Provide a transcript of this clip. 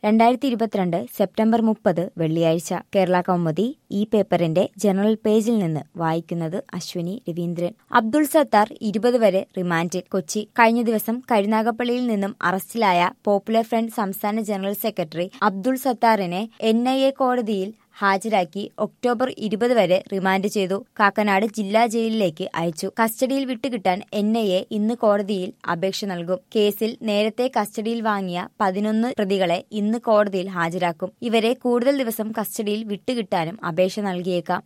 രണ്ടായിരത്തി ഇരുപത്തിരണ്ട് സെപ്റ്റംബർ മുപ്പത് വെള്ളിയാഴ്ച കേരള കൗമുദി ഈ പേപ്പറിന്റെ ജനറൽ പേജിൽ നിന്ന് വായിക്കുന്നത് അശ്വിനി രവീന്ദ്രൻ അബ്ദുൾ സത്താർ ഇരുപത് വരെ റിമാൻഡിൽ കൊച്ചി കഴിഞ്ഞ ദിവസം കരുനാഗപ്പള്ളിയിൽ നിന്നും അറസ്റ്റിലായ പോപ്പുലർ ഫ്രണ്ട് സംസ്ഥാന ജനറൽ സെക്രട്ടറി അബ്ദുൾ സത്താറിനെ എൻ ഐ എ കോടതിയിൽ ഹാജരാക്കി ഒക്ടോബർ ഇരുപത് വരെ റിമാൻഡ് ചെയ്തു കാക്കനാട് ജില്ലാ ജയിലിലേക്ക് അയച്ചു കസ്റ്റഡിയിൽ വിട്ടുകിട്ടാൻ എൻ ഐ എ ഇന്ന് കോടതിയിൽ അപേക്ഷ നൽകും കേസിൽ നേരത്തെ കസ്റ്റഡിയിൽ വാങ്ങിയ പതിനൊന്ന് പ്രതികളെ ഇന്ന് കോടതിയിൽ ഹാജരാക്കും ഇവരെ കൂടുതൽ ദിവസം കസ്റ്റഡിയിൽ വിട്ടുകിട്ടാനും അപേക്ഷ നൽകിയേക്കാം